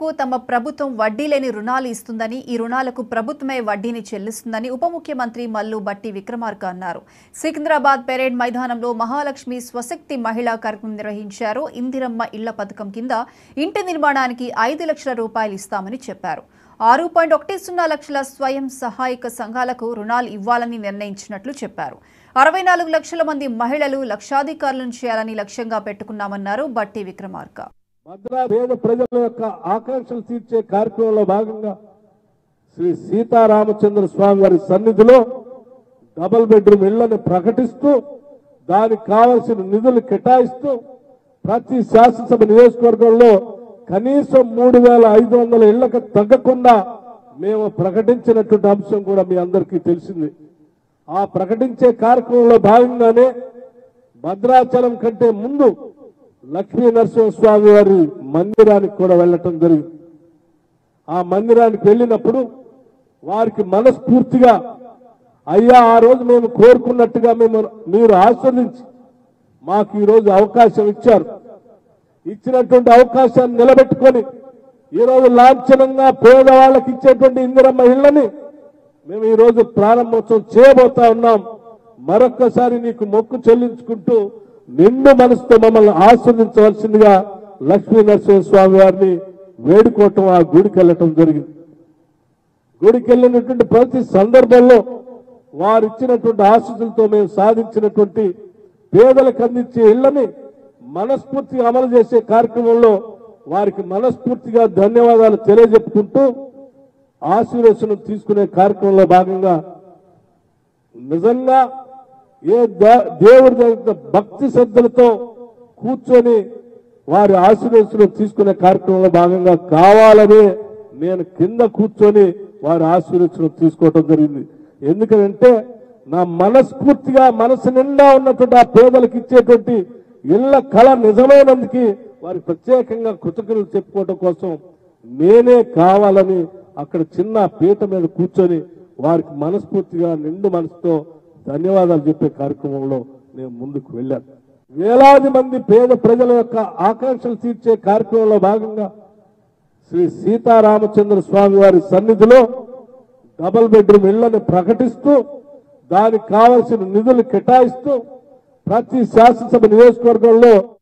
రైతులకు తమ ప్రభుత్వం వడ్డీ లేని రుణాలు ఇస్తుందని ఈ రుణాలకు ప్రభుత్వమే వడ్డీని చెల్లిస్తుందని ఉప ముఖ్యమంత్రి మల్లు బట్టి విక్రమార్క అన్నారు సికింద్రాబాద్ పెరేడ్ మైదానంలో మహాలక్ష్మి స్వశక్తి మహిళా కార్యక్రమం నిర్వహించారు ఇందిరమ్మ ఇళ్ల పథకం కింద ఇంటి నిర్మాణానికి ఐదు లక్షల రూపాయలు ఇస్తామని చెప్పారు ఆరు పాయింట్ ఒకటి సున్నా లక్షల స్వయం సహాయక సంఘాలకు రుణాలు ఇవ్వాలని నిర్ణయించినట్లు చెప్పారు అరవై నాలుగు లక్షల మంది మహిళలు లక్షాధికారులను చేయాలని లక్ష్యంగా పెట్టుకున్నామన్నారు బట్టి విక్రమార్క భద్రా పేద ప్రజల యొక్క ఆకాంక్షలు తీర్చే కార్యక్రమంలో భాగంగా శ్రీ సీతారామచంద్ర స్వామి వారి సన్నిధిలో డబుల్ బెడ్రూమ్ ఇళ్లను ప్రకటిస్తూ దానికి కావలసిన నిధులు కేటాయిస్తూ ప్రతి శాసనసభ నియోజకవర్గంలో కనీసం మూడు వేల ఐదు వందల ఇళ్లకు తగ్గకుండా మేము ప్రకటించినటువంటి అంశం కూడా మీ అందరికీ తెలిసింది ఆ ప్రకటించే కార్యక్రమంలో భాగంగానే భద్రాచలం కంటే ముందు లక్ష్మీ నరసింహస్వామి వారి మందిరానికి కూడా వెళ్ళటం జరిగింది ఆ మందిరానికి వెళ్ళినప్పుడు వారికి మనస్ఫూర్తిగా అయ్యా ఆ రోజు మేము కోరుకున్నట్టుగా మేము మీరు ఆస్వాదించి మాకు ఈ రోజు అవకాశం ఇచ్చారు ఇచ్చినటువంటి అవకాశాన్ని నిలబెట్టుకొని ఈ రోజు లాంఛనంగా పేదవాళ్ళకి ఇచ్చేటువంటి ఇందిరమ్మ ఇళ్ళని మేము ఈ రోజు ప్రారంభోత్సవం చేయబోతా ఉన్నాం మరొక్కసారి నీకు మొక్కు చెల్లించుకుంటూ నిండు మనసుతో మమ్మల్ని ఆస్వాదించవలసిందిగా లక్ష్మీ నరసింహ స్వామి వారిని వేడుకోవటం ఆ గుడికి వెళ్ళటం జరిగింది గుడికి వెళ్ళినటువంటి ప్రతి సందర్భంలో వారు ఇచ్చినటువంటి ఆశీస్సులతో మేము సాధించినటువంటి పేదలకు అందించే ఇళ్లని మనస్ఫూర్తిగా అమలు చేసే కార్యక్రమంలో వారికి మనస్ఫూర్తిగా ధన్యవాదాలు తెలియజెప్పుకుంటూ ఆశీర్వచనం తీసుకునే కార్యక్రమంలో భాగంగా నిజంగా ఏ దే- దేవుడి దగ్గర భక్తి శ్రద్ధలతో కూర్చొని వారి ఆశీర్వచనం తీసుకునే కార్యక్రమంలో భాగంగా కావాలని నేను కింద కూర్చొని వారి ఆశీర్వచనం తీసుకోవటం జరిగింది ఎందుకంటే నా మనస్ఫూర్తిగా మనసు నిండా ఉన్నటువంటి ఆ పేదలకు ఇచ్చేటువంటి ఇళ్ల కళ నిజమైనందుకు వారికి ప్రత్యేకంగా కృతజ్ఞతలు చెప్పుకోవడం కోసం నేనే కావాలని అక్కడ చిన్న పీట మీద కూర్చొని వారికి మనస్ఫూర్తిగా నిండు మనసుతో ధన్యవాదాలు చెప్పే కార్యక్రమంలో నేను ముందుకు వెళ్ళాను వేలాది మంది పేద ప్రజల యొక్క ఆకాంక్షలు తీర్చే కార్యక్రమంలో భాగంగా శ్రీ సీతారామచంద్ర స్వామి వారి సన్నిధిలో డబుల్ బెడ్రూమ్ ఇళ్లను ప్రకటిస్తూ దానికి కావలసిన నిధులు కేటాయిస్తూ ప్రతి శాసనసభ నియోజకవర్గంలో